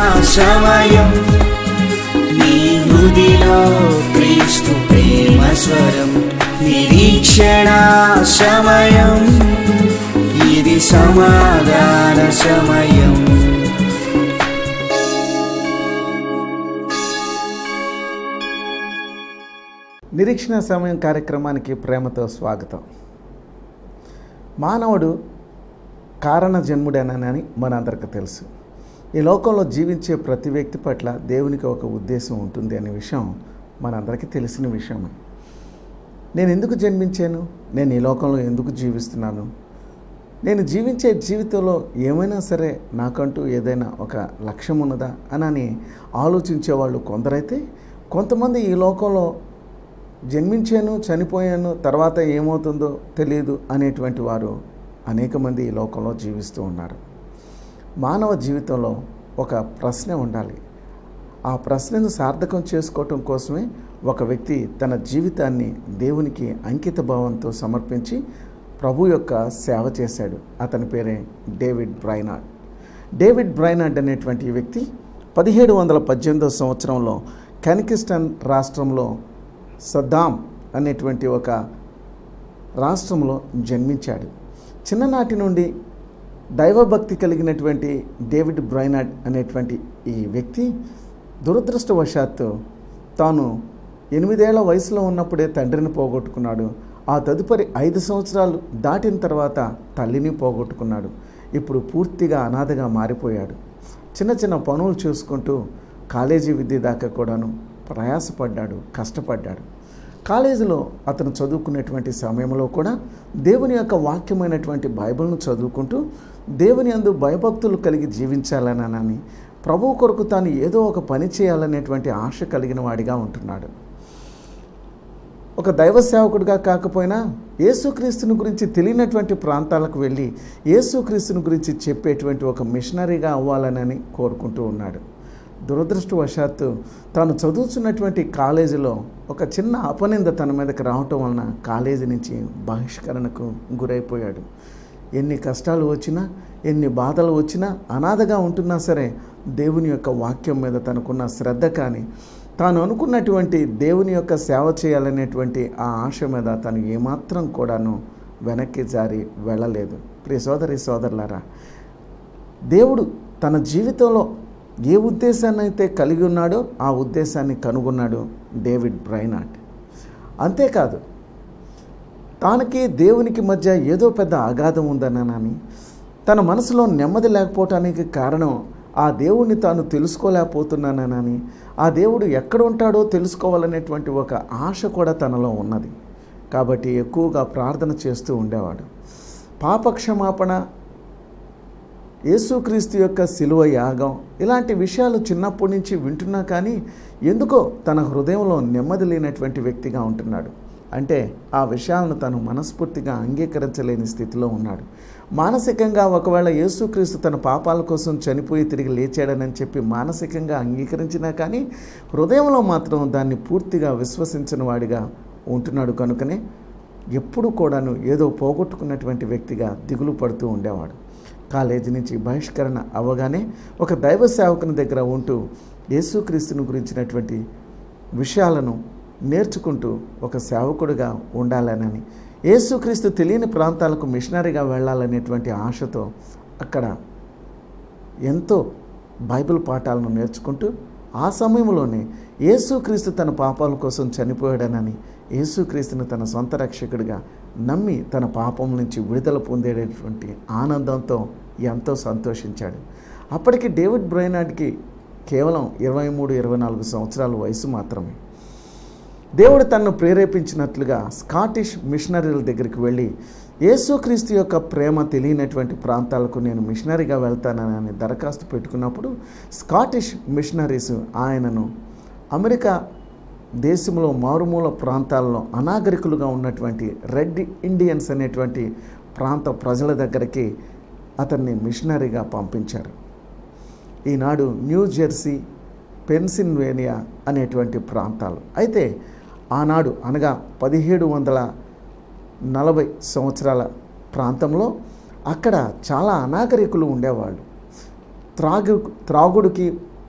సమయం నీ హృదిలో క్రీస్తు ప్రేమ స్వరం నిరీక్షణ సమయం ఇది సమాధాన సమయం నిరీక్షణ సమయం కార్యక్రమానికి ప్రేమతో స్వాగతం మానవుడు కారణ జన్ముడేనని మనందరికీ తెలుసు ఈ లోకంలో జీవించే ప్రతి వ్యక్తి పట్ల దేవునికి ఒక ఉద్దేశం ఉంటుంది అనే విషయం మనందరికీ తెలిసిన విషయమే నేను ఎందుకు జన్మించాను నేను ఈ లోకంలో ఎందుకు జీవిస్తున్నాను నేను జీవించే జీవితంలో ఏమైనా సరే నాకంటూ ఏదైనా ఒక లక్ష్యం ఉన్నదా అని ఆలోచించే వాళ్ళు కొందరైతే కొంతమంది ఈ లోకంలో జన్మించాను చనిపోయాను తర్వాత ఏమవుతుందో తెలియదు అనేటువంటి వారు అనేక మంది ఈ లోకంలో జీవిస్తూ ఉన్నారు మానవ జీవితంలో ఒక ప్రశ్న ఉండాలి ఆ ప్రశ్నను సార్థకం చేసుకోవటం కోసమే ఒక వ్యక్తి తన జీవితాన్ని దేవునికి అంకిత భావంతో సమర్పించి ప్రభు యొక్క సేవ చేశాడు అతని పేరే డేవిడ్ బ్రైనాడ్ డేవిడ్ బ్రైనాడ్ అనేటువంటి ఈ వ్యక్తి పదిహేడు వందల పద్దెనిమిదవ సంవత్సరంలో కెనికిస్టన్ రాష్ట్రంలో సద్దాం అనేటువంటి ఒక రాష్ట్రంలో జన్మించాడు చిన్ననాటి నుండి దైవభక్తి కలిగినటువంటి డేవిడ్ బ్రైనాడ్ అనేటువంటి ఈ వ్యక్తి దురదృష్టవశాత్తు తాను ఎనిమిదేళ్ల వయసులో ఉన్నప్పుడే తండ్రిని పోగొట్టుకున్నాడు ఆ తదుపరి ఐదు సంవత్సరాలు దాటిన తర్వాత తల్లిని పోగొట్టుకున్నాడు ఇప్పుడు పూర్తిగా అనాథగా మారిపోయాడు చిన్న చిన్న పనులు చూసుకుంటూ కాలేజీ విద్య దాకా కూడాను ప్రయాసపడ్డాడు కష్టపడ్డాడు కాలేజీలో అతను చదువుకునేటువంటి సమయంలో కూడా దేవుని యొక్క వాక్యమైనటువంటి బైబిల్ను చదువుకుంటూ దేవుని అందు భయభక్తులు కలిగి జీవించాలనని ప్రభు కొరకు తాను ఏదో ఒక పని చేయాలనేటువంటి ఆశ కలిగిన వాడిగా ఉంటున్నాడు ఒక దైవ సేవకుడిగా కాకపోయినా యేసుక్రీస్తుని గురించి తెలియనటువంటి ప్రాంతాలకు వెళ్ళి యేసుక్రీస్తుని గురించి చెప్పేటువంటి ఒక మిషనరీగా అవ్వాలనని కోరుకుంటూ ఉన్నాడు దురదృష్టవశాత్తు తాను చదువుతున్నటువంటి కాలేజీలో ఒక చిన్న అపనింద తన మీదకి రావటం వలన కాలేజీ నుంచి బహిష్కరణకు గురైపోయాడు ఎన్ని కష్టాలు వచ్చినా ఎన్ని బాధలు వచ్చినా అనాథగా ఉంటున్నా సరే దేవుని యొక్క వాక్యం మీద తనకున్న శ్రద్ధ కానీ తాను అనుకున్నటువంటి దేవుని యొక్క సేవ చేయాలనేటువంటి ఆ ఆశ మీద తను ఏమాత్రం కూడాను వెనక్కి జారి వెళ్ళలేదు ప్రియ సోదరి సోదరులారా దేవుడు తన జీవితంలో ఏ ఉద్దేశాన్ని అయితే కలిగి ఉన్నాడో ఆ ఉద్దేశాన్ని కనుగొన్నాడు డేవిడ్ బ్రైనాట్ అంతేకాదు తానికి దేవునికి మధ్య ఏదో పెద్ద అగాధం ఉందనని తన మనసులో నెమ్మది లేకపోవటానికి కారణం ఆ దేవుణ్ణి తాను తెలుసుకోలేకపోతున్నానని ఆ దేవుడు ఎక్కడ ఉంటాడో తెలుసుకోవాలనేటువంటి ఒక ఆశ కూడా తనలో ఉన్నది కాబట్టి ఎక్కువగా ప్రార్థన చేస్తూ ఉండేవాడు పాపక్షమాపణ యేసుక్రీస్తు యొక్క శిలువ యాగం ఇలాంటి విషయాలు చిన్నప్పటి నుంచి వింటున్నా కానీ ఎందుకో తన హృదయంలో నెమ్మది లేనటువంటి వ్యక్తిగా ఉంటున్నాడు అంటే ఆ విషయాలను తను మనస్ఫూర్తిగా అంగీకరించలేని స్థితిలో ఉన్నాడు మానసికంగా ఒకవేళ యేసుక్రీస్తు తన పాపాల కోసం చనిపోయి తిరిగి లేచాడని చెప్పి మానసికంగా అంగీకరించినా కానీ హృదయంలో మాత్రం దాన్ని పూర్తిగా విశ్వసించిన వాడిగా ఉంటున్నాడు కనుకనే ఎప్పుడు కూడాను ఏదో పోగొట్టుకున్నటువంటి వ్యక్తిగా దిగులు పడుతూ ఉండేవాడు కాలేజీ నుంచి బహిష్కరణ అవ్వగానే ఒక దైవ సేవకుని దగ్గర ఉంటూ యేసుక్రీస్తుని గురించినటువంటి విషయాలను నేర్చుకుంటూ ఒక సేవకుడిగా ఉండాలనని యేసుక్రీస్తు తెలియని ప్రాంతాలకు మిషనరీగా వెళ్ళాలనేటువంటి ఆశతో అక్కడ ఎంతో బైబిల్ పాఠాలను నేర్చుకుంటూ ఆ సమయంలోనే యేసుక్రీస్తు తన పాపాల కోసం చనిపోయాడనని యేసుక్రీస్తుని తన సొంత రక్షకుడిగా నమ్మి తన పాపం నుంచి విడుదల పొందేటటువంటి ఆనందంతో ఎంతో సంతోషించాడు అప్పటికి డేవిడ్ బ్రైనాడ్కి కేవలం ఇరవై మూడు ఇరవై నాలుగు సంవత్సరాల వయసు మాత్రమే దేవుడు తనను ప్రేరేపించినట్లుగా స్కాటిష్ మిషనరీల దగ్గరికి వెళ్ళి యేసుక్రీస్తు యొక్క ప్రేమ తెలియనటువంటి ప్రాంతాలకు నేను మిషనరీగా వెళ్తానని దరఖాస్తు పెట్టుకున్నప్పుడు స్కాటిష్ మిషనరీస్ ఆయనను అమెరికా దేశంలో మారుమూల ప్రాంతాల్లో అనాగరికులుగా ఉన్నటువంటి రెడ్ ఇండియన్స్ అనేటువంటి ప్రాంత ప్రజల దగ్గరికి అతన్ని మిషనరీగా పంపించారు ఈనాడు న్యూ జెర్సీ పెన్సిల్వేనియా అనేటువంటి ప్రాంతాలు అయితే ఆనాడు అనగా పదిహేడు వందల నలభై సంవత్సరాల ప్రాంతంలో అక్కడ చాలా అనాగరికులు ఉండేవాళ్ళు త్రాగు త్రాగుడికి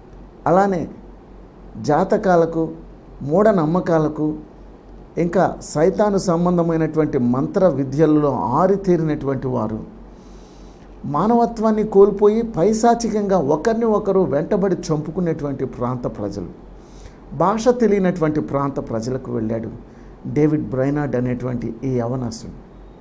అలానే జాతకాలకు మూఢనమ్మకాలకు ఇంకా సైతాను సంబంధమైనటువంటి మంత్ర విద్యల్లో ఆరితేరినటువంటి వారు మానవత్వాన్ని కోల్పోయి పైశాచికంగా ఒకరిని ఒకరు వెంటబడి చంపుకునేటువంటి ప్రాంత ప్రజలు భాష తెలియనటువంటి ప్రాంత ప్రజలకు వెళ్ళాడు డేవిడ్ బ్రైనాడ్ అనేటువంటి ఈ యవనస్తుడు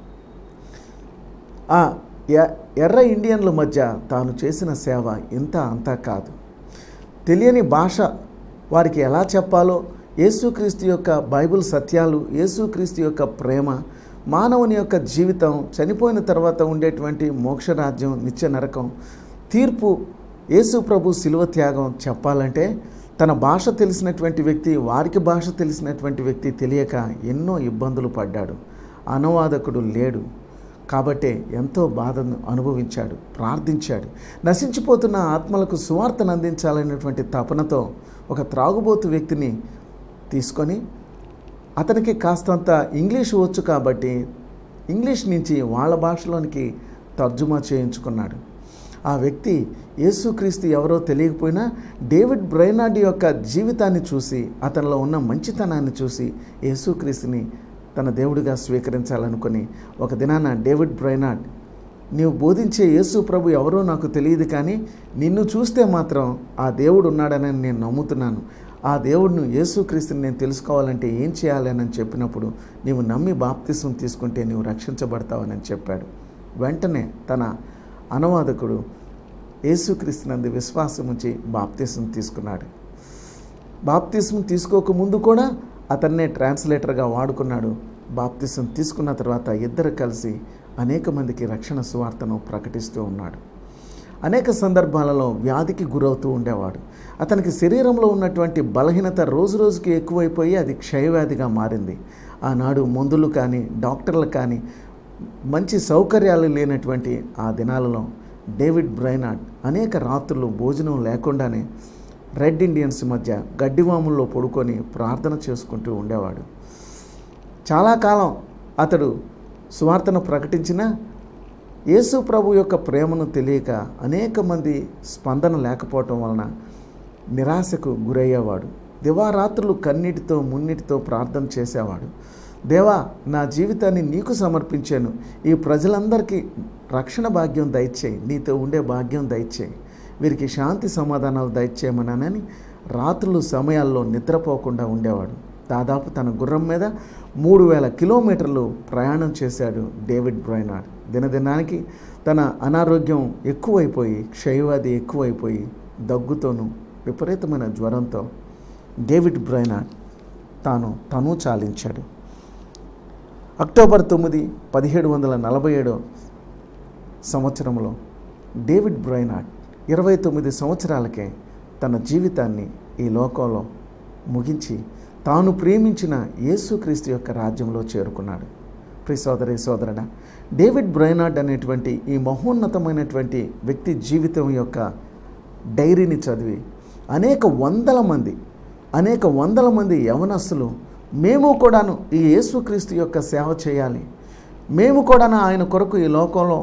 ఆ ఎ- ఎర్ర ఇండియన్ల మధ్య తాను చేసిన సేవ ఇంత అంతా కాదు తెలియని భాష వారికి ఎలా చెప్పాలో యేసుక్రీస్తు యొక్క బైబిల్ సత్యాలు యేసుక్రీస్తు యొక్క ప్రేమ మానవుని యొక్క జీవితం చనిపోయిన తర్వాత ఉండేటువంటి మోక్షరాజ్యం నిత్య నరకం తీర్పు యేసు ప్రభు శిలువ త్యాగం చెప్పాలంటే తన భాష తెలిసినటువంటి వ్యక్తి వారికి భాష తెలిసినటువంటి వ్యక్తి తెలియక ఎన్నో ఇబ్బందులు పడ్డాడు అనువాదకుడు లేడు కాబట్టే ఎంతో బాధను అనుభవించాడు ప్రార్థించాడు నశించిపోతున్న ఆత్మలకు సువార్తను అందించాలనేటువంటి తపనతో ఒక త్రాగుబోతు వ్యక్తిని తీసుకొని అతనికి కాస్తంత ఇంగ్లీష్ వచ్చు కాబట్టి ఇంగ్లీష్ నుంచి వాళ్ళ భాషలోనికి తర్జుమా చేయించుకున్నాడు ఆ వ్యక్తి యేసుక్రీస్తు ఎవరో తెలియకపోయినా డేవిడ్ బ్రైనాడ్ యొక్క జీవితాన్ని చూసి అతనిలో ఉన్న మంచితనాన్ని చూసి యేసుక్రీస్తుని తన దేవుడిగా స్వీకరించాలనుకుని ఒక దినాన డేవిడ్ బ్రైనాడ్ నీవు బోధించే యేసు ప్రభు ఎవరో నాకు తెలియదు కానీ నిన్ను చూస్తే మాత్రం ఆ దేవుడు ఉన్నాడని నేను నమ్ముతున్నాను ఆ దేవుడిని యేసుక్రీస్తుని నేను తెలుసుకోవాలంటే ఏం చేయాలని చెప్పినప్పుడు నీవు నమ్మి బాప్తిసం తీసుకుంటే నీవు రక్షించబడతావని చెప్పాడు వెంటనే తన అనువాదకుడు యేసుక్రీస్తునందు విశ్వాసం ఉంచి బాప్తిసం తీసుకున్నాడు బాప్తిసం తీసుకోకముందు కూడా అతన్నే ట్రాన్స్లేటర్గా వాడుకున్నాడు బాప్తిసం తీసుకున్న తర్వాత ఇద్దరు కలిసి అనేక మందికి రక్షణ సువార్తను ప్రకటిస్తూ ఉన్నాడు అనేక సందర్భాలలో వ్యాధికి గురవుతూ ఉండేవాడు అతనికి శరీరంలో ఉన్నటువంటి బలహీనత రోజు రోజుకి ఎక్కువైపోయి అది క్షయవ్యాధిగా మారింది ఆనాడు మందులు కానీ డాక్టర్లు కానీ మంచి సౌకర్యాలు లేనటువంటి ఆ దినాలలో డేవిడ్ బ్రైనాడ్ అనేక రాత్రులు భోజనం లేకుండానే రెడ్ ఇండియన్స్ మధ్య గడ్డివాముల్లో పడుకొని ప్రార్థన చేసుకుంటూ ఉండేవాడు చాలా కాలం అతడు సువార్తను ప్రకటించిన యేసు ప్రభు యొక్క ప్రేమను తెలియక అనేక మంది స్పందన లేకపోవటం వలన నిరాశకు గురయ్యేవాడు దివారాత్రులు కన్నీటితో మున్నిటితో ప్రార్థన చేసేవాడు దేవా నా జీవితాన్ని నీకు సమర్పించాను ఈ ప్రజలందరికీ రక్షణ భాగ్యం దయచేయి నీతో ఉండే భాగ్యం దయచేయి వీరికి శాంతి సమాధానాలు దయచేయమనని రాత్రులు సమయాల్లో నిద్రపోకుండా ఉండేవాడు దాదాపు తన గుర్రం మీద మూడు వేల కిలోమీటర్లు ప్రయాణం చేశాడు డేవిడ్ బ్రైనాడ్ దినదినానికి తన అనారోగ్యం ఎక్కువైపోయి క్షయవ్యాధి ఎక్కువైపోయి దగ్గుతోనూ విపరీతమైన జ్వరంతో డేవిడ్ బ్రైనాడ్ తాను తను చాలించాడు అక్టోబర్ తొమ్మిది పదిహేడు వందల నలభై ఏడో సంవత్సరంలో డేవిడ్ బ్రైనాడ్ ఇరవై తొమ్మిది సంవత్సరాలకే తన జీవితాన్ని ఈ లోకంలో ముగించి తాను ప్రేమించిన యేసుక్రీస్తు యొక్క రాజ్యంలో చేరుకున్నాడు ప్రియ సోదరి సోదరుడ డేవిడ్ బ్రైనాడ్ అనేటువంటి ఈ మహోన్నతమైనటువంటి వ్యక్తి జీవితం యొక్క డైరీని చదివి అనేక వందల మంది అనేక వందల మంది యవనస్తులు మేము కూడాను ఈ యేసుక్రీస్తు యొక్క సేవ చేయాలి మేము కూడాను ఆయన కొరకు ఈ లోకంలో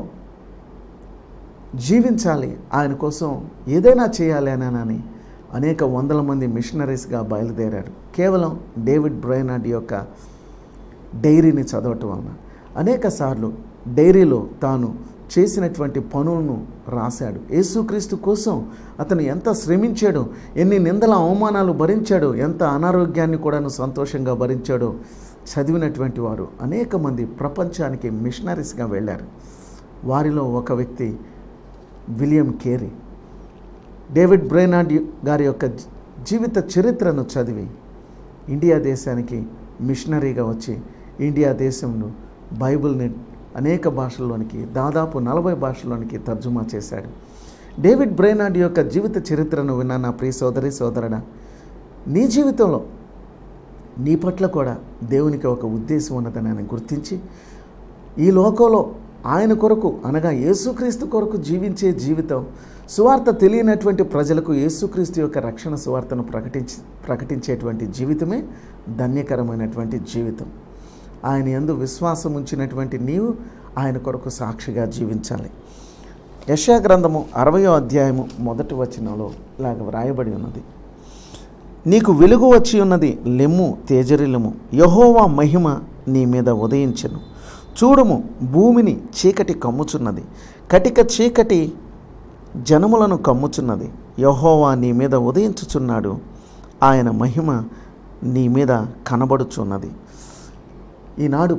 జీవించాలి ఆయన కోసం ఏదైనా చేయాలి అని అనేక వందల మంది మిషనరీస్గా బయలుదేరారు కేవలం డేవిడ్ బ్రైనాడ్ యొక్క డైరీని చదవటం వలన అనేక సార్లు డైరీలో తాను చేసినటువంటి పనులను రాశాడు యేసుక్రీస్తు కోసం అతను ఎంత శ్రమించాడో ఎన్ని నిందల అవమానాలు భరించాడో ఎంత అనారోగ్యాన్ని కూడాను సంతోషంగా భరించాడో చదివినటువంటి వారు అనేక మంది ప్రపంచానికి మిషనరీస్గా వెళ్ళారు వారిలో ఒక వ్యక్తి విలియం కేరీ డేవిడ్ బ్రైనాడ్ గారి యొక్క జీవిత చరిత్రను చదివి ఇండియా దేశానికి మిషనరీగా వచ్చి ఇండియా దేశంలో బైబిల్ని అనేక భాషల్లోనికి దాదాపు నలభై భాషల్లోనికి తర్జుమా చేశాడు డేవిడ్ బ్రైనాడ్ యొక్క జీవిత చరిత్రను విన్న నా ప్రియ సోదరి సోదరుడా నీ జీవితంలో నీ పట్ల కూడా దేవునికి ఒక ఉద్దేశం ఉన్నదని నేను గుర్తించి ఈ లోకంలో ఆయన కొరకు అనగా యేసుక్రీస్తు కొరకు జీవించే జీవితం సువార్త తెలియనటువంటి ప్రజలకు యేసుక్రీస్తు యొక్క రక్షణ సువార్తను ప్రకటించి ప్రకటించేటువంటి జీవితమే ధన్యకరమైనటువంటి జీవితం ఆయన యందు విశ్వాసం ఉంచినటువంటి నీవు ఆయన కొరకు సాక్షిగా జీవించాలి యశా గ్రంథము అరవయో అధ్యాయము మొదటి వచనంలో ఇలాగ వ్రాయబడి ఉన్నది నీకు వెలుగు వచ్చి ఉన్నది లెమ్ము తేజరిలము యహోవా మహిమ నీ మీద ఉదయించెను చూడుము భూమిని చీకటి కమ్ముచున్నది కటిక చీకటి జనములను కమ్ముచున్నది యహోవా నీ మీద ఉదయించుచున్నాడు ఆయన మహిమ నీ మీద కనబడుచున్నది ఈనాడు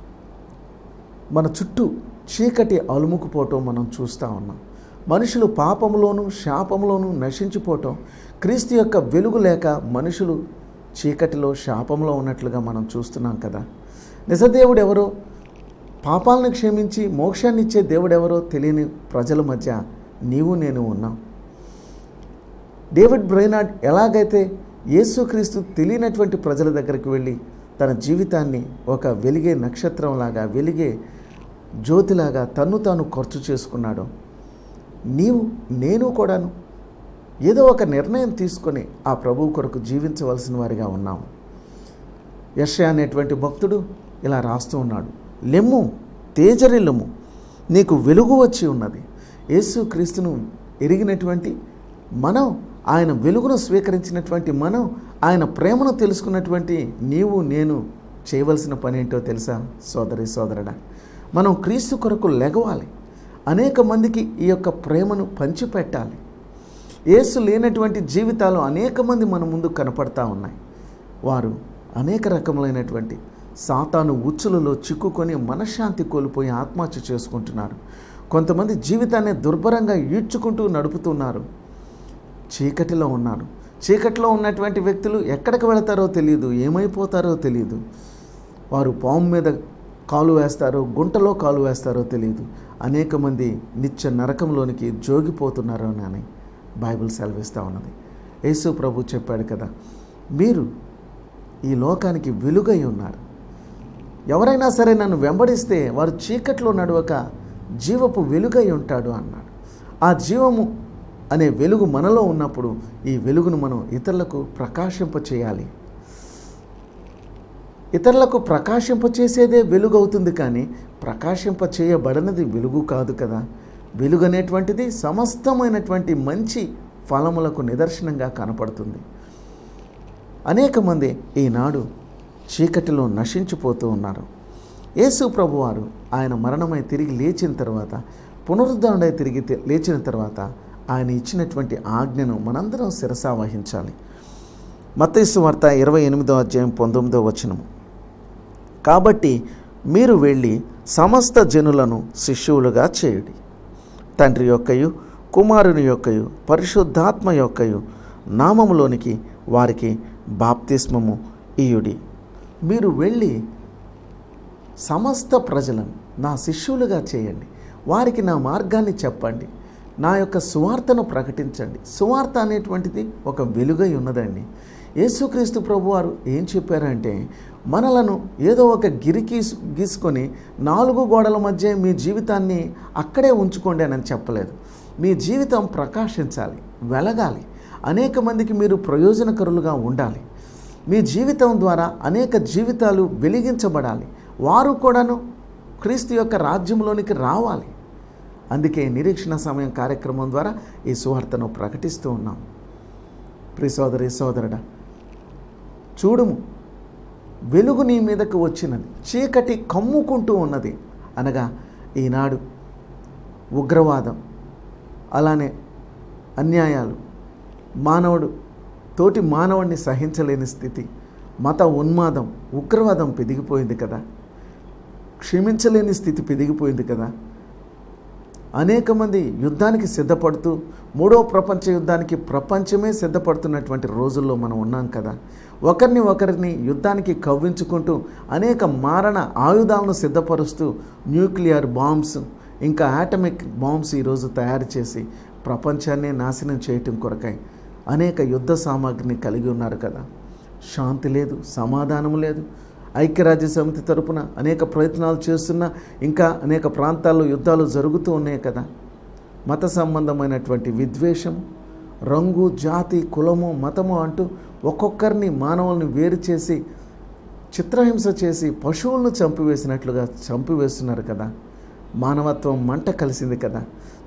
మన చుట్టూ చీకటి అలుముకుపోవటం మనం చూస్తూ ఉన్నాం మనుషులు పాపములోను శాపములోను నశించిపోవటం క్రీస్తు యొక్క వెలుగు లేక మనుషులు చీకటిలో శాపంలో ఉన్నట్లుగా మనం చూస్తున్నాం కదా నిజదేవుడు ఎవరో పాపాలను క్షమించి మోక్షాన్ని ఇచ్చే దేవుడెవరో తెలియని ప్రజల మధ్య నీవు నేను ఉన్నాం డేవిడ్ బ్రైనాడ్ ఎలాగైతే యేసుక్రీస్తు తెలియనటువంటి ప్రజల దగ్గరికి వెళ్ళి తన జీవితాన్ని ఒక వెలిగే నక్షత్రంలాగా వెలిగే జ్యోతిలాగా తన్ను తాను ఖర్చు చేసుకున్నాడో నీవు నేను కూడాను ఏదో ఒక నిర్ణయం తీసుకొని ఆ ప్రభువు కొరకు జీవించవలసిన వారిగా ఉన్నాము యశ అనేటువంటి భక్తుడు ఇలా రాస్తూ ఉన్నాడు లెమ్ము తేజరిల్లుము నీకు వెలుగు వచ్చి ఉన్నది యేసు క్రీస్తును ఎరిగినటువంటి మనం ఆయన వెలుగును స్వీకరించినటువంటి మనం ఆయన ప్రేమను తెలుసుకున్నటువంటి నీవు నేను చేయవలసిన పని ఏంటో తెలుసా సోదరి సోదరుడా మనం క్రీస్తు కొరకు లెగవాలి అనేక మందికి ఈ యొక్క ప్రేమను పంచిపెట్టాలి యేసు లేనటువంటి జీవితాలు అనేక మంది మన ముందు కనపడతా ఉన్నాయి వారు అనేక రకములైనటువంటి సాతాను ఉచ్చులలో చిక్కుకొని మనశ్శాంతి కోల్పోయి ఆత్మహత్య చేసుకుంటున్నారు కొంతమంది జీవితాన్ని దుర్భరంగా ఈడ్చుకుంటూ నడుపుతున్నారు చీకటిలో ఉన్నారు చీకటిలో ఉన్నటువంటి వ్యక్తులు ఎక్కడికి వెళతారో తెలియదు ఏమైపోతారో తెలియదు వారు పాము మీద కాలు వేస్తారో గుంటలో కాలు వేస్తారో తెలియదు అనేక మంది నిత్య నరకంలోనికి జోగిపోతున్నారో అని బైబిల్ సెలవిస్తూ ఉన్నది యేసు ప్రభు చెప్పాడు కదా మీరు ఈ లోకానికి వెలుగై ఉన్నారు ఎవరైనా సరే నన్ను వెంబడిస్తే వారు చీకట్లో నడవక జీవపు వెలుగై ఉంటాడు అన్నాడు ఆ జీవము అనే వెలుగు మనలో ఉన్నప్పుడు ఈ వెలుగును మనం ఇతరులకు ప్రకాశింప చేయాలి ఇతరులకు ప్రకాశింపచేసేదే వెలుగు అవుతుంది కానీ ప్రకాశింప చేయబడనది వెలుగు కాదు కదా వెలుగు అనేటువంటిది సమస్తమైనటువంటి మంచి ఫలములకు నిదర్శనంగా కనపడుతుంది అనేక మంది ఈనాడు చీకటిలో నశించిపోతూ ఉన్నారు యేసు ప్రభువారు ఆయన మరణమై తిరిగి లేచిన తర్వాత పునరుద్ధరణై తిరిగి తె- లేచిన తర్వాత ఆయన ఇచ్చినటువంటి ఆజ్ఞను మనందరం శిరసా వహించాలి మత్తైసు వార్త ఇరవై ఎనిమిదో అధ్యాయం పంతొమ్మిదో వచనము కాబట్టి మీరు వెళ్ళి సమస్త జనులను శిష్యువులుగా చేయుడి తండ్రి యొక్కయు కుమారుని యొక్కయు పరిశుద్ధాత్మ యొక్కయు నామములోనికి వారికి బాప్తిస్మము ఇయుడి మీరు వెళ్ళి సమస్త ప్రజలను నా శిష్యులుగా చేయండి వారికి నా మార్గాన్ని చెప్పండి నా యొక్క సువార్తను ప్రకటించండి సువార్త అనేటువంటిది ఒక వెలుగై ఉన్నదండి యేసుక్రీస్తు ప్రభువారు ఏం చెప్పారంటే మనలను ఏదో ఒక గిరికి గీసుకొని నాలుగు గోడల మధ్య మీ జీవితాన్ని అక్కడే ఉంచుకోండి అని చెప్పలేదు మీ జీవితం ప్రకాశించాలి వెలగాలి అనేక మందికి మీరు ప్రయోజనకరులుగా ఉండాలి మీ జీవితం ద్వారా అనేక జీవితాలు వెలిగించబడాలి వారు కూడాను క్రీస్తు యొక్క రాజ్యంలోనికి రావాలి అందుకే నిరీక్షణ సమయం కార్యక్రమం ద్వారా ఈ సువార్తను ప్రకటిస్తూ ఉన్నాం ప్రి సోదరి సోదరుడా చూడుము వెలుగు నీ మీదకు వచ్చినది చీకటి కమ్ముకుంటూ ఉన్నది అనగా ఈనాడు ఉగ్రవాదం అలానే అన్యాయాలు మానవుడు తోటి మానవుడిని సహించలేని స్థితి మత ఉన్మాదం ఉగ్రవాదం పెరిగిపోయింది కదా క్షమించలేని స్థితి పెరిగిపోయింది కదా అనేక మంది యుద్ధానికి సిద్ధపడుతూ మూడో ప్రపంచ యుద్ధానికి ప్రపంచమే సిద్ధపడుతున్నటువంటి రోజుల్లో మనం ఉన్నాం కదా ఒకరిని ఒకరిని యుద్ధానికి కవ్వించుకుంటూ అనేక మారణ ఆయుధాలను సిద్ధపరుస్తూ న్యూక్లియర్ బాంబ్స్ ఇంకా ఆటమిక్ బాంబ్స్ ఈరోజు తయారు చేసి ప్రపంచాన్నే నాశనం చేయటం కొరకై అనేక యుద్ధ సామాగ్రిని కలిగి ఉన్నారు కదా శాంతి లేదు సమాధానం లేదు ఐక్యరాజ్య సమితి తరపున అనేక ప్రయత్నాలు చేస్తున్నా ఇంకా అనేక ప్రాంతాల్లో యుద్ధాలు జరుగుతూ ఉన్నాయి కదా మత సంబంధమైనటువంటి విద్వేషం రంగు జాతి కులము మతము అంటూ ఒక్కొక్కరిని మానవుల్ని వేరు చేసి చిత్రహింస చేసి పశువులను చంపివేసినట్లుగా చంపివేస్తున్నారు కదా మానవత్వం మంట కలిసింది కదా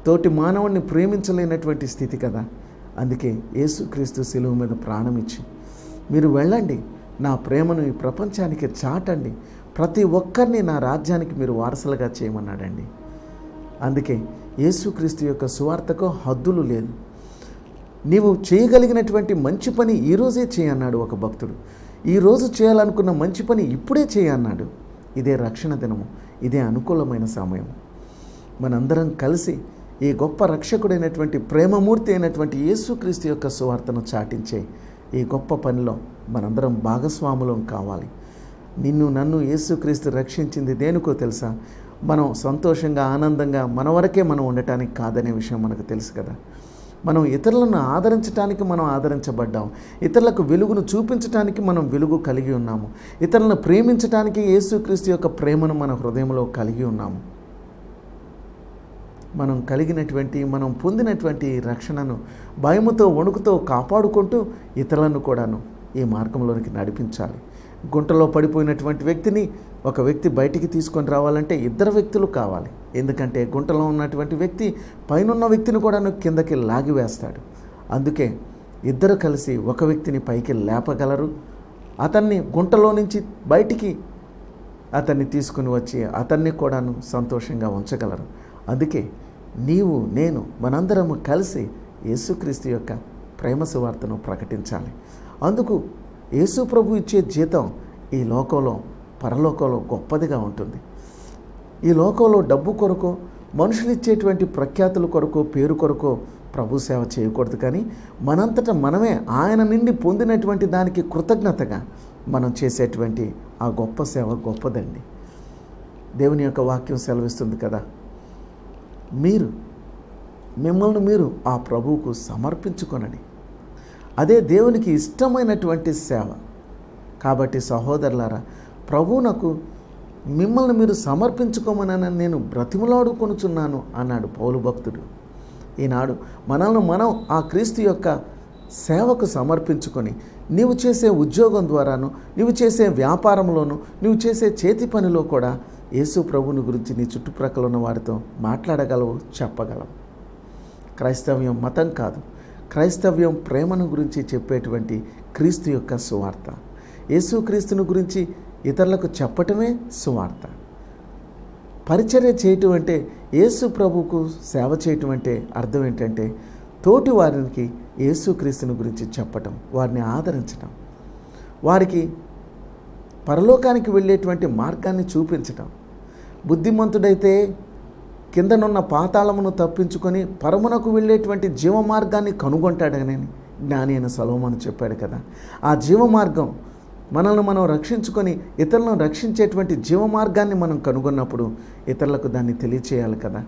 తోటి మానవుణ్ణి ప్రేమించలేనటువంటి స్థితి కదా అందుకే యేసుక్రీస్తు శిలువ మీద ప్రాణం ఇచ్చి మీరు వెళ్ళండి నా ప్రేమను ఈ ప్రపంచానికి చాటండి ప్రతి ఒక్కరిని నా రాజ్యానికి మీరు వారసులుగా చేయమన్నాడండి అందుకే యేసుక్రీస్తు యొక్క సువార్తకు హద్దులు లేదు నీవు చేయగలిగినటువంటి మంచి పని ఈరోజే చేయన్నాడు ఒక భక్తుడు ఈరోజు చేయాలనుకున్న మంచి పని ఇప్పుడే చేయన్నాడు ఇదే రక్షణ దినము ఇదే అనుకూలమైన సమయం మనందరం కలిసి ఈ గొప్ప రక్షకుడైనటువంటి ప్రేమమూర్తి అయినటువంటి యేసుక్రీస్తు యొక్క సువార్తను చాటించే ఈ గొప్ప పనిలో మనందరం భాగస్వాములం కావాలి నిన్ను నన్ను యేసుక్రీస్తు రక్షించింది దేనికో తెలుసా మనం సంతోషంగా ఆనందంగా మన వరకే మనం ఉండటానికి కాదనే విషయం మనకు తెలుసు కదా మనం ఇతరులను ఆదరించడానికి మనం ఆదరించబడ్డాం ఇతరులకు వెలుగును చూపించడానికి మనం వెలుగు కలిగి ఉన్నాము ఇతరులను ప్రేమించడానికి యేసుక్రీస్తు యొక్క ప్రేమను మన హృదయంలో కలిగి ఉన్నాము మనం కలిగినటువంటి మనం పొందినటువంటి రక్షణను భయముతో వణుకుతో కాపాడుకుంటూ ఇతరులను కూడాను ఈ మార్గంలోనికి నడిపించాలి గుంటలో పడిపోయినటువంటి వ్యక్తిని ఒక వ్యక్తి బయటికి తీసుకొని రావాలంటే ఇద్దరు వ్యక్తులు కావాలి ఎందుకంటే గుంటలో ఉన్నటువంటి వ్యక్తి పైనున్న వ్యక్తిని కూడాను కిందకి లాగివేస్తాడు అందుకే ఇద్దరు కలిసి ఒక వ్యక్తిని పైకి లేపగలరు అతన్ని గుంటలో నుంచి బయటికి అతన్ని తీసుకుని వచ్చి అతన్ని కూడాను సంతోషంగా ఉంచగలరు అందుకే నీవు నేను మనందరము కలిసి యేసుక్రీస్తు యొక్క ప్రేమ సువార్తను ప్రకటించాలి అందుకు యేసు ప్రభు ఇచ్చే జీతం ఈ లోకంలో పరలోకంలో గొప్పదిగా ఉంటుంది ఈ లోకంలో డబ్బు కొరకు మనుషులు ఇచ్చేటువంటి ప్రఖ్యాతుల కొరకు పేరు కొరకు ప్రభు సేవ చేయకూడదు కానీ మనంతట మనమే ఆయన నుండి పొందినటువంటి దానికి కృతజ్ఞతగా మనం చేసేటువంటి ఆ గొప్ప సేవ గొప్పదండి దేవుని యొక్క వాక్యం సెలవిస్తుంది కదా మీరు మిమ్మల్ని మీరు ఆ ప్రభువుకు సమర్పించుకొనడి అదే దేవునికి ఇష్టమైనటువంటి సేవ కాబట్టి సహోదరులారా ప్రభువునకు మిమ్మల్ని మీరు సమర్పించుకోమనని నేను బ్రతిమలాడుకొనుచున్నాను అన్నాడు పౌలు భక్తుడు ఈనాడు మనల్ని మనం ఆ క్రీస్తు యొక్క సేవకు సమర్పించుకొని నీవు చేసే ఉద్యోగం ద్వారాను నీవు చేసే వ్యాపారంలోను నీవు చేసే చేతి పనిలో కూడా యేసు ప్రభుని గురించి నీ చుట్టుప్రక్కల ఉన్న వారితో మాట్లాడగలవు చెప్పగలవు క్రైస్తవ్యం మతం కాదు క్రైస్తవ్యం ప్రేమను గురించి చెప్పేటువంటి క్రీస్తు యొక్క సువార్త యేసుక్రీస్తుని గురించి ఇతరులకు చెప్పటమే సువార్త పరిచర్య చేయటం అంటే యేసు ప్రభువుకు సేవ చేయటం అంటే అర్థం ఏంటంటే తోటి వారికి యేసుక్రీస్తుని గురించి చెప్పటం వారిని ఆదరించటం వారికి పరలోకానికి వెళ్ళేటువంటి మార్గాన్ని చూపించటం బుద్ధిమంతుడైతే కిందనున్న పాతాళమును తప్పించుకొని పరమునకు వెళ్ళేటువంటి జీవ మార్గాన్ని కనుగొంటాడని జ్ఞాని అయిన సలోమను చెప్పాడు కదా ఆ జీవ మార్గం మనల్ని మనం రక్షించుకొని ఇతరులను రక్షించేటువంటి జీవ మార్గాన్ని మనం కనుగొన్నప్పుడు ఇతరులకు దాన్ని తెలియచేయాలి కదా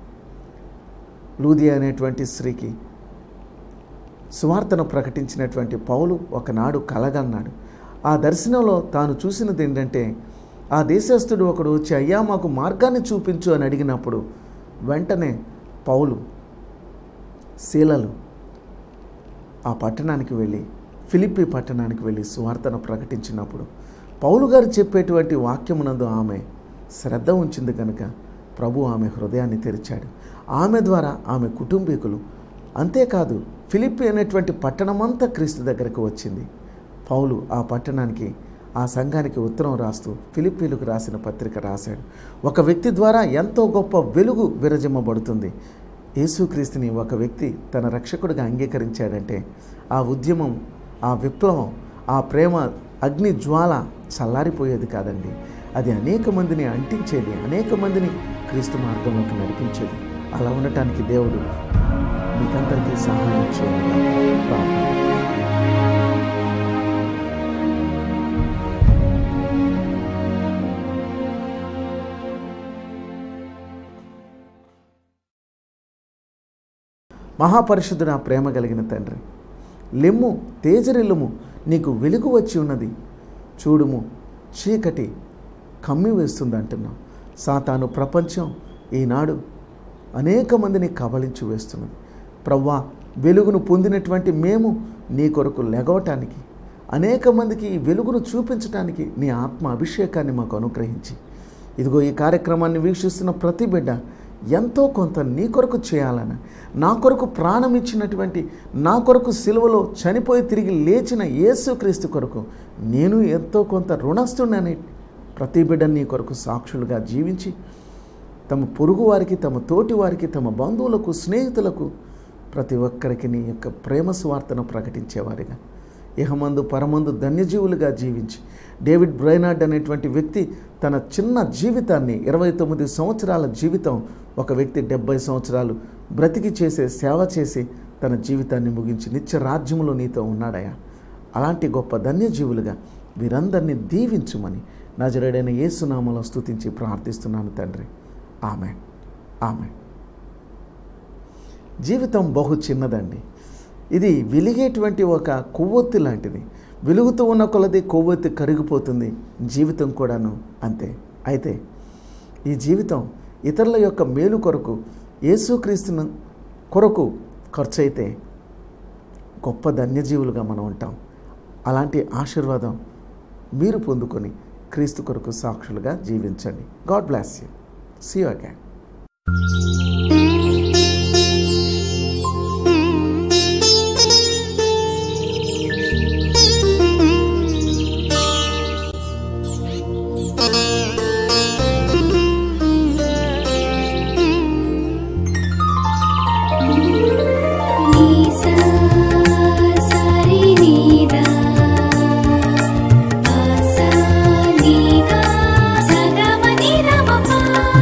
లూది అనేటువంటి స్త్రీకి సువార్తను ప్రకటించినటువంటి పౌలు ఒకనాడు కలగన్నాడు ఆ దర్శనంలో తాను చూసినది ఏంటంటే ఆ దేశస్థుడు ఒకడు వచ్చి అయ్యా మాకు మార్గాన్ని చూపించు అని అడిగినప్పుడు వెంటనే పౌలు శీలలు ఆ పట్టణానికి వెళ్ళి ఫిలిప్పి పట్టణానికి వెళ్ళి సువార్తను ప్రకటించినప్పుడు పౌలు గారు చెప్పేటువంటి వాక్యమునందు ఆమె శ్రద్ధ ఉంచింది కనుక ప్రభు ఆమె హృదయాన్ని తెరిచాడు ఆమె ద్వారా ఆమె కుటుంబీకులు అంతేకాదు ఫిలిప్పి అనేటువంటి పట్టణమంతా క్రీస్తు దగ్గరకు వచ్చింది పౌలు ఆ పట్టణానికి ఆ సంఘానికి ఉత్తరం రాస్తూ ఫిలిప్పీలకు రాసిన పత్రిక రాశాడు ఒక వ్యక్తి ద్వారా ఎంతో గొప్ప వెలుగు విరజిమ్మబడుతుంది యేసుక్రీస్తుని ఒక వ్యక్తి తన రక్షకుడిగా అంగీకరించాడంటే ఆ ఉద్యమం ఆ విప్లవం ఆ ప్రేమ అగ్ని జ్వాల చల్లారిపోయేది కాదండి అది అనేక మందిని అంటించేది అనేక మందిని క్రీస్తు మార్గంలోకి నడిపించేది అలా ఉండటానికి దేవుడు మీకందరికీ సహాయం చేయాలి ప్రార్థన. మహాపరిశుద్ధుడు ఆ ప్రేమ కలిగిన తండ్రి లెమ్ము తేజరిల్లుము నీకు వెలుగు వచ్చి ఉన్నది చూడుము చీకటి కమ్మి వేస్తుంది అంటున్నాం సాతాను ప్రపంచం ఈనాడు అనేక మందిని కబళించి వేస్తున్నది ప్రవ్వా వెలుగును పొందినటువంటి మేము నీ కొరకు లెగవటానికి అనేక మందికి ఈ వెలుగును చూపించడానికి నీ ఆత్మ అభిషేకాన్ని మాకు అనుగ్రహించి ఇదిగో ఈ కార్యక్రమాన్ని వీక్షిస్తున్న ప్రతి బిడ్డ ఎంతో కొంత నీ కొరకు చేయాలని నా కొరకు ప్రాణం ఇచ్చినటువంటి నా కొరకు సిలువలో చనిపోయి తిరిగి లేచిన యేసుక్రీస్తు కొరకు నేను ఎంతో కొంత రుణస్తున్నని ప్రతి బిడ్డ నీ కొరకు సాక్షులుగా జీవించి తమ పొరుగు వారికి తమ తోటి వారికి తమ బంధువులకు స్నేహితులకు ప్రతి ఒక్కరికి నీ యొక్క ప్రేమ స్వార్థను ప్రకటించేవారిగా ఇహమందు పరమందు ధన్యజీవులుగా జీవించి డేవిడ్ బ్రైనార్డ్ అనేటువంటి వ్యక్తి తన చిన్న జీవితాన్ని ఇరవై తొమ్మిది సంవత్సరాల జీవితం ఒక వ్యక్తి డెబ్బై సంవత్సరాలు బ్రతికి చేసే సేవ చేసి తన జీవితాన్ని ముగించి నిత్య రాజ్యములో నీతో ఉన్నాడయా అలాంటి గొప్ప ధన్యజీవులుగా వీరందరినీ దీవించుమని నజరేడైన యేసునామలో స్తుతించి ప్రార్థిస్తున్నాను తండ్రి ఆమె ఆమె జీవితం బహు చిన్నదండి ఇది వెలిగేటువంటి ఒక కొవ్వొత్తి లాంటిది వెలుగుతూ ఉన్న కొలది కొవ్వొత్తి కరిగిపోతుంది జీవితం కూడాను అంతే అయితే ఈ జీవితం ఇతరుల యొక్క మేలు కొరకు యేసుక్రీస్తును కొరకు ఖర్చు అయితే గొప్ప ధన్యజీవులుగా మనం ఉంటాం అలాంటి ఆశీర్వాదం మీరు పొందుకొని క్రీస్తు కొరకు సాక్షులుగా జీవించండి God bless you see you again నీసా సారి నీదా ఆసా నీదా సగమని రమపా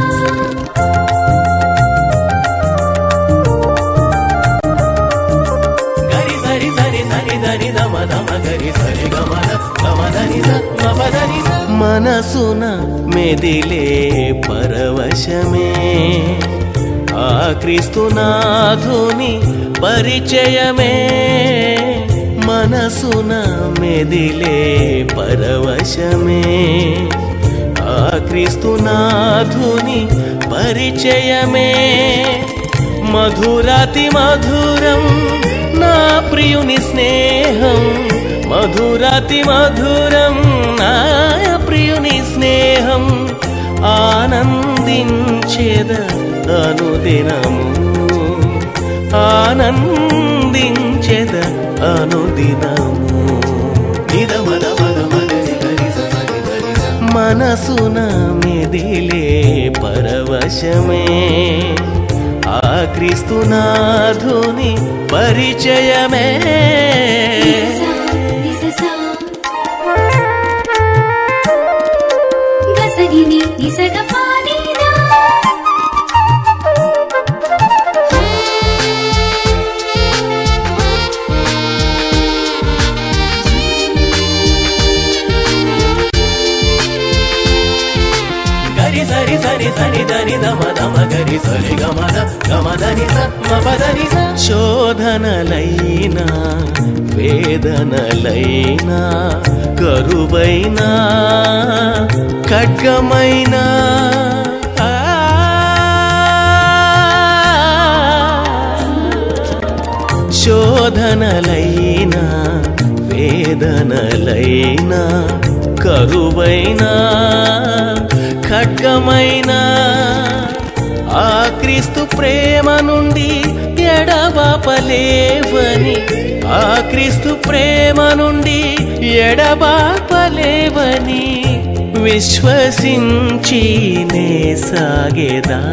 గరి సరి సరి సరి దని దమ దమ గరి సరి గమద గమదని మపదని మనసున మెదిలే పరవశమే ఆ క్రీస్తునాథుని పరిచయమే మనసున మెదిలే పరవశమే ఆ క్రీస్తునాథుని పరిచయమే మధురాతి మధురం నా ప్రియుని స్నేహం మధురాతి మధురం నా ప్రియుని స్నేహం ఆనందించేద అనుదినము ఆనందించేద అనుదినము నిదమద మద మగరి గరి సరి గరి స. మనసున మెదిలే పరవశమే ఆ క్రీస్తునాథుని పరిచయమే నిససా నిససా గసరిని నిసగపానీదా గరి సరి సరి సరి దని దమ దమ గరి సరి గమద గమదని స మపదని స శోధనలైనా వేదనలైనా కరువైనా ఖడ్గమైనా ఆ శోధనలైనా వేదనలైనా కరువైనా ఖడ్గమైనా ఆ క్రీస్తు ప్రేమ నుండి ఎడబాపలేవని ఆ క్రీస్తు ప్రేమ నుండి ఎడబాపలేవని విశ్వసించి నే సాగేదా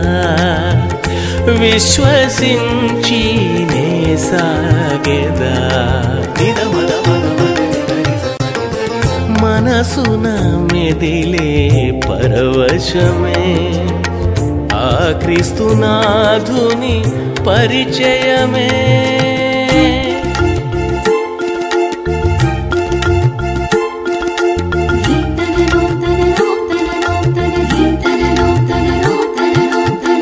విశ్వసించి నే సాగేదా నిదమద మద మగరి గరి స సరి గరి స. మనసున మెదిలే పరవశమే ఆ క్రీస్తునాథుని పరిచయమే ధీంతననో తననో తననో తన ధీంతననో తననో తననో తన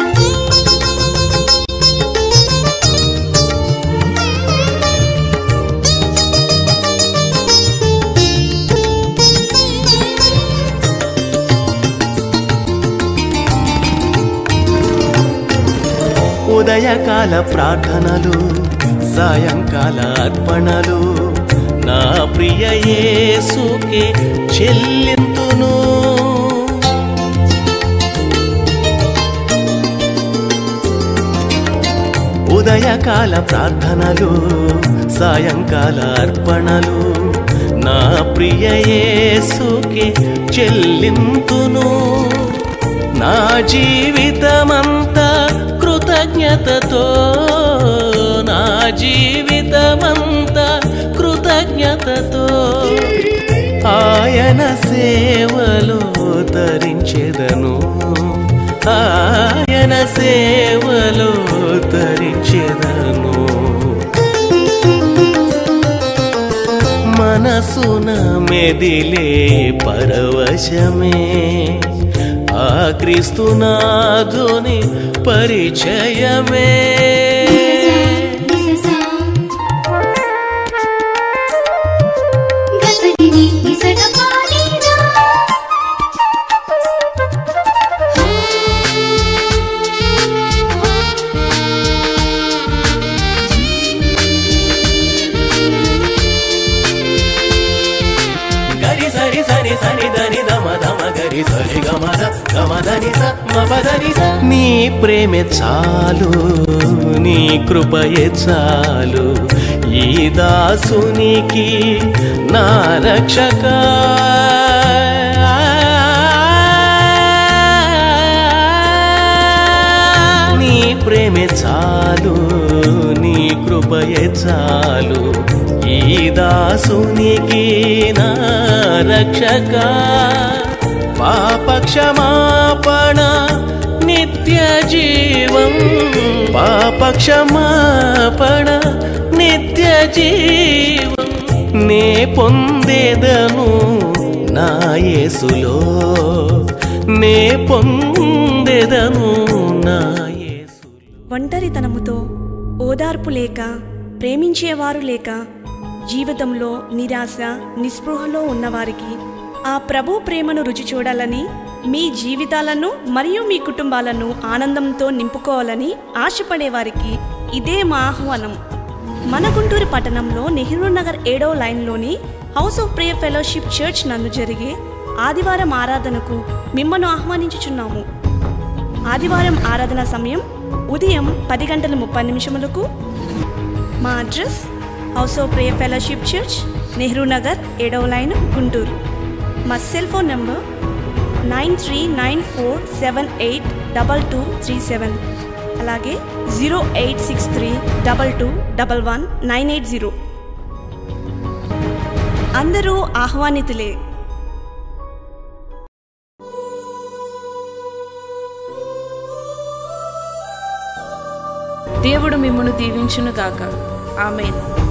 ఉదయకాల ప్రార్థనలు సాయంకాల అర్పణలు నా ప్రియ యేసుకే చెల్లింతును ఉదయకాల ప్రార్థనలు సాయంకాల అర్పణలు నా ప్రియ యేసుకే చెల్లింతును నా జీవితమంతా కృతజ్ఞతతో నా జీవితమంతా కృతజ్ఞతతో ఆయన సేవలో తరించెదను ఆయన సేవలో తరించెదను మనసున మెదిలే పరవశమే ఆ క్రీస్తునాథుని పరిచయమే గసగిని ఇసగ పానీదా గరి సరి సరి సని దని దమ దమ గరి సరి గమద గమదని స మపదని స నీ ప్రేమే చాలు నీ కృపయే చాలు ఈ దాసునికి నా రక్షక నీ ప్రేమే చాలు నీ కృపయే చాలు ఈ దాసునికి నా రక్షక పాప క్షమాపణ నిత్య జీవం పాప క్షమాపణ నిత్య జీవం నే పొందేదను నా యేసులో నే పొందేదను నా యేసులో ఒంటరితనముతో ఓదార్పు లేక ప్రేమించేవారు లేక జీవితంలో నిరాశ నిస్పృహలో ఉన్నవారికి ఆ ప్రభు ప్రేమను రుచి చూడాలని మీ జీవితాలను మరియు మీ కుటుంబాలను ఆనందంతో నింపుకోవాలని ఆశపడే వారికి ఇదే మా ఆహ్వానం మన గుంటూరు పట్టణంలో నెహ్రూ నగర్ ఏడో లైన్లోని house of prayer fellowship church నందు జరిగే ఆదివారం ఆరాధనకు మిమ్మల్ని ఆహ్వానించుచున్నాము ఆదివారం ఆరాధన సమయం ఉదయం పది గంటల ముప్పై నిమిషములకు మా address house of prayer fellowship church Nehru Nagar ఏడవ లైన్ గుంటూరు మా cell phone number nine three nine four seven eight double two three seven అలాగే zero eight six three double two double one nine eight zero అందరూ ఆహ్వానితులే దేవుడు మిమ్మను దీవించునుగాక amen